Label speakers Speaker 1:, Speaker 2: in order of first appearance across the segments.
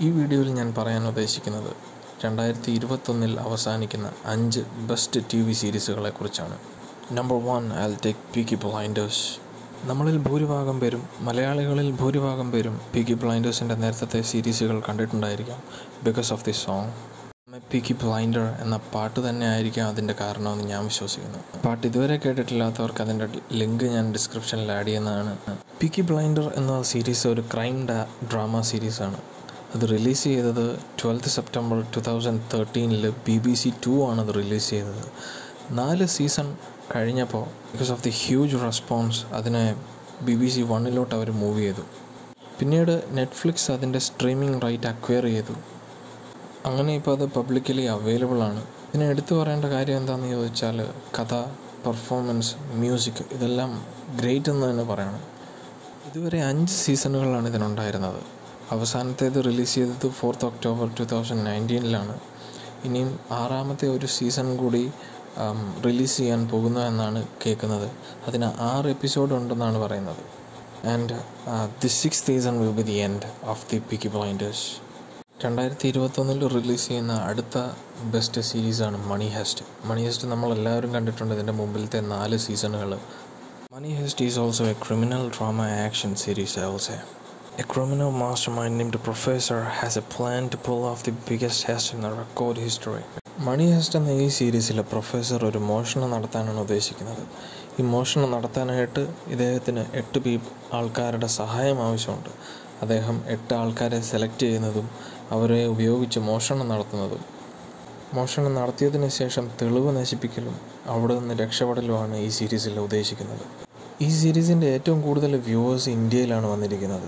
Speaker 1: ഈ വീഡിയോയിൽ ഞാൻ പറയാൻ ഉദ്ദേശിക്കുന്നത് രണ്ടായിരത്തി ഇരുപത്തൊന്നിൽ അവസാനിക്കുന്ന അഞ്ച് ബെസ്റ്റ് ടി വി സീരീസുകളെ കുറിച്ചാണ് number one I take Peaky Blinders നമ്മളിൽ ഭൂരിഭാഗം പേരും മലയാളികളിൽ ഭൂരിഭാഗം പേരും പീക്കി ബ്ലൈൻഡേഴ്സിൻ്റെ നേരത്തെ സീരീസുകൾ കണ്ടിട്ടുണ്ടായിരിക്കാം because of the song Peaky Blinder എന്ന പാട്ട് തന്നെ ആയിരിക്കാം അതിൻ്റെ കാരണമെന്ന് ഞാൻ വിശ്വസിക്കുന്നു പാട്ട് ഇതുവരെ കേട്ടിട്ടില്ലാത്തവർക്ക് അതിൻ്റെ ലിങ്ക് ഞാൻ ഡിസ്ക്രിപ്ഷനിൽ ആഡ് ചെയ്യുന്നതാണ് പീക്കി ബ്ലൈൻഡർ എന്ന സീരീസ് ഒരു ക്രൈം ഡ്രാമ സീരീസാണ് അത് റിലീസ് ചെയ്തത് ട്വൽത്ത് സെപ്റ്റംബർ ടു തൗസൻഡ് തേർട്ടീനിൽ ബി ബി സി ടു ആണ് അത് റിലീസ് ചെയ്തത് നാല് സീസൺ കഴിഞ്ഞപ്പോൾ because of the huge response അതിനെ ബി ബി സി വണ്ണിലോട്ട് അവർ മൂവ് ചെയ്തു പിന്നീട് നെറ്റ്ഫ്ലിക്സ് അതിൻ്റെ സ്ട്രീമിംഗ് റൈറ്റ് അക്വയർ ചെയ്തു അങ്ങനെ ഇപ്പോൾ അത് പബ്ലിക്കലി അവൈലബിൾ ആണ് ഇതിനെ എടുത്തു പറയേണ്ട കാര്യം എന്താണെന്ന് ചോദിച്ചാൽ കഥ പെർഫോമൻസ് മ്യൂസിക് ഇതെല്ലാം ഗ്രേറ്റ് എന്ന് തന്നെ പറയണം ഇതുവരെ അഞ്ച് സീസണുകളാണ് ഇതിനുണ്ടായിരുന്നത് അവസാനത്തേത് റിലീസ് ചെയ്തത് ഫോർത്ത് ഒക്ടോബർ ടു തൗസൻഡ് നയൻറ്റീനിലാണ് ഇനിയും ആറാമത്തെ ഒരു സീസൺ കൂടി റിലീസ് ചെയ്യാൻ പോകുന്നു എന്നാണ് കേൾക്കുന്നത് അതിന് ആറ് എപ്പിസോഡ് ഉണ്ടെന്നാണ് പറയുന്നത് and the six season will be the end of the Peaky Blinders രണ്ടായിരത്തി ഇരുപത്തൊന്നിൽ റിലീസ് ചെയ്യുന്ന അടുത്ത ബെസ്റ്റ് സീരീസാണ് മണി ഹെസ്റ്റ് മണി ഹെസ്റ്റ് നമ്മളെല്ലാവരും കണ്ടിട്ടുണ്ട് ഇതിൻ്റെ മുമ്പിലത്തെ നാല് സീസണുകൾ Money Heist is also a criminal drama action series also a criminal mastermind named Professor has a plan to pull off the biggest heist in the record history Money Heist എന്ന ഈ സീരീസിൽ professor ഒരു മോഷണം നടത്താനാണ് ഉദ്ദേശിക്കുന്നത് ഈ മോഷണം നടത്താനായിട്ട് ഇദ്ദേഹത്തിന് എട്ട് പീ ആൾക്കാരുടെ സഹായം ആവശ്യമുണ്ട് അദ്ദേഹം എട്ട് ആൾക്കാരെ സെലക്ട് ചെയ്യുന്നതും അവരെ ഉപയോഗിച്ച് മോഷണം നടത്തുന്നതും മോഷണം നടത്തിയതിനു ശേഷം തെളിവ് നശിപ്പിക്കലും അവിടെ നിന്ന് രക്ഷപ്പെടലുമാണ് ഈ സീരീസിൽ ഉദ്ദേശിക്കുന്നത് ഈ സീരീസിൻ്റെ ഏറ്റവും കൂടുതൽ വ്യൂവേഴ്സ് ഇന്ത്യയിലാണ് വന്നിരിക്കുന്നത്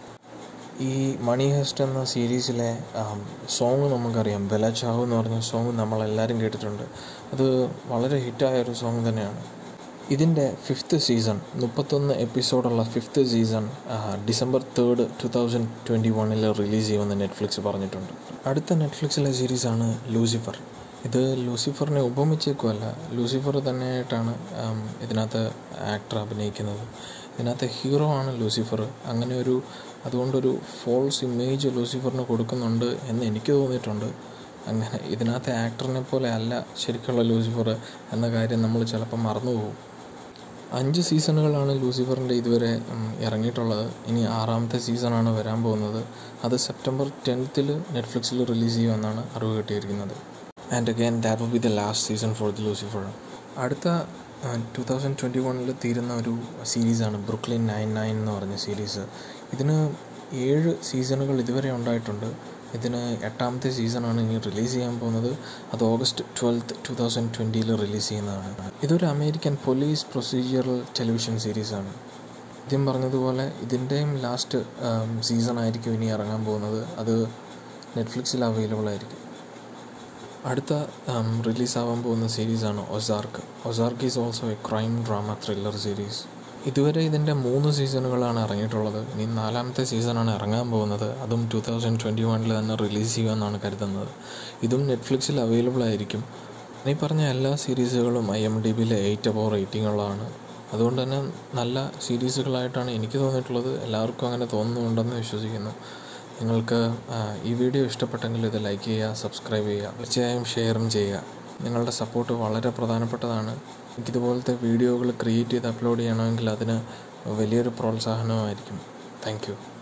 Speaker 1: ഈ മണി ഹെസ്റ്റ് എന്ന സീരീസിലെ സോങ് നമുക്കറിയാം ബെല ചാവ് എന്ന് പറഞ്ഞ സോങ് നമ്മളെല്ലാവരും കേട്ടിട്ടുണ്ട് അത് വളരെ ഹിറ്റായ ഒരു സോങ് തന്നെയാണ് ഇതിൻ്റെ ഫിഫ്ത്ത് സീസൺ മുപ്പത്തൊന്ന് എപ്പിസോഡുള്ള fifth season December third two thousand twenty വണ്ണിൽ റിലീസ് ചെയ്യുമെന്ന് നെറ്റ്ഫ്ലിക്സ് പറഞ്ഞിട്ടുണ്ട് അടുത്ത നെറ്റ്ഫ്ലിക്സിലെ സീരീസാണ് ലൂസിഫർ ഇത് ലൂസിഫറിനെ ഉപമിച്ചേക്കുമല്ല ലൂസിഫർ തന്നെയായിട്ടാണ് ഇതിനകത്ത് ആക്ടർ അഭിനയിക്കുന്നത് ഇതിനകത്ത് ഹീറോ ആണ് ലൂസിഫർ അങ്ങനെ ഒരു അതുകൊണ്ടൊരു ഫോൾസ് ഇമേജ് ലൂസിഫറിന് കൊടുക്കുന്നുണ്ട് എന്ന് എനിക്ക് തോന്നിയിട്ടുണ്ട് അങ്ങനെ ഇതിനകത്തെ ആക്ടറിനെ പോലെ അല്ല ശരിക്കുള്ള ലൂസിഫർ എന്ന കാര്യം നമ്മൾ ചിലപ്പോൾ മറന്നുപോകും അഞ്ച് സീസണുകളാണ് ലൂസിഫറിൻ്റെ ഇതുവരെ ഇറങ്ങിയിട്ടുള്ളത് ഇനി ആറാമത്തെ സീസണാണ് വരാൻ പോകുന്നത് അത് സെപ്റ്റംബർ ടെൻത്തിൽ നെറ്റ്ഫ്ലിക്സിൽ റിലീസ് ചെയ്യുമെന്നാണ് അറിവ് കിട്ടിയിരിക്കുന്നത് and again that will be the last season for the Lucifer അടുത്ത ടു തൗസൻഡ് ട്വൻറ്റി വണ്ണിൽ തീരുന്ന ഒരു സീരീസാണ് ബ്രുക്ലിൻ നയൻ നയൻ എന്ന് പറഞ്ഞ സീരീസ് ഇതിന് ഏഴ് സീസണുകൾ ഇതുവരെ ഉണ്ടായിട്ടുണ്ട് ഇതിന് എട്ടാമത്തെ സീസണാണ് ഇനി റിലീസ് ചെയ്യാൻ പോകുന്നത് അത് ഓഗസ്റ്റ് ട്വൽത്ത് ടു തൗസൻഡ് ട്വൻറ്റിയിൽ റിലീസ് ചെയ്യുന്നതാണ് ഇതൊരു അമേരിക്കൻ പോലീസ് പ്രൊസീജിയറൽ ടെലിവിഷൻ സീരീസാണ് ആദ്യം പറഞ്ഞതുപോലെ ഇതിൻ്റെയും ലാസ്റ്റ് സീസൺ ആയിരിക്കും ഇനി ഇറങ്ങാൻ പോകുന്നത് അത് നെറ്റ്ഫ്ലിക്സിൽ അവൈലബിൾ ആയിരിക്കും അടുത്ത റിലീസാവാൻ പോകുന്ന സീരീസാണ് Ozark Ozark is also a crime drama thriller series ഇതുവരെ ഇതിൻ്റെ മൂന്ന് സീസണുകളാണ് ഇറങ്ങിയിട്ടുള്ളത് ഇനി നാലാമത്തെ സീസണാണ് ഇറങ്ങാൻ പോകുന്നത് അതും ടു തൗസൻഡ് ട്വൻറ്റി വണ്ണിൽ തന്നെ റിലീസ് ചെയ്യുമെന്നാണ് കരുതുന്നത് ഇതും നെറ്റ്ഫ്ലിക്സിൽ അവൈലബിൾ ആയിരിക്കും ഈ പറഞ്ഞ എല്ലാ സീരീസുകളും ഐ എം ഡി ബിയിൽ എയ്റ്റ് അബോ റേറ്റിംഗ് ഉള്ളതാണ് അതുകൊണ്ട് തന്നെ നല്ല സീരീസുകളായിട്ടാണ് എനിക്ക് തോന്നിയിട്ടുള്ളത് എല്ലാവർക്കും അങ്ങനെ തോന്നുന്നുണ്ടെന്ന് വിശ്വസിക്കുന്നു നിങ്ങൾക്ക് ഈ വീഡിയോ ഇഷ്ടപ്പെട്ടെങ്കിൽ ഇത് ലൈക്ക് ചെയ്യുക സബ്സ്ക്രൈബ് ചെയ്യുക തീർച്ചയായും ഷെയറും ചെയ്യുക നിങ്ങളുടെ സപ്പോർട്ട് വളരെ പ്രധാനപ്പെട്ടതാണ് എനിക്കിതുപോലത്തെ വീഡിയോകൾ ക്രിയേറ്റ് ചെയ്ത് അപ്ലോഡ് ചെയ്യണമെങ്കിൽ അതിന് വലിയൊരു പ്രോത്സാഹനമായിരിക്കും താങ്ക്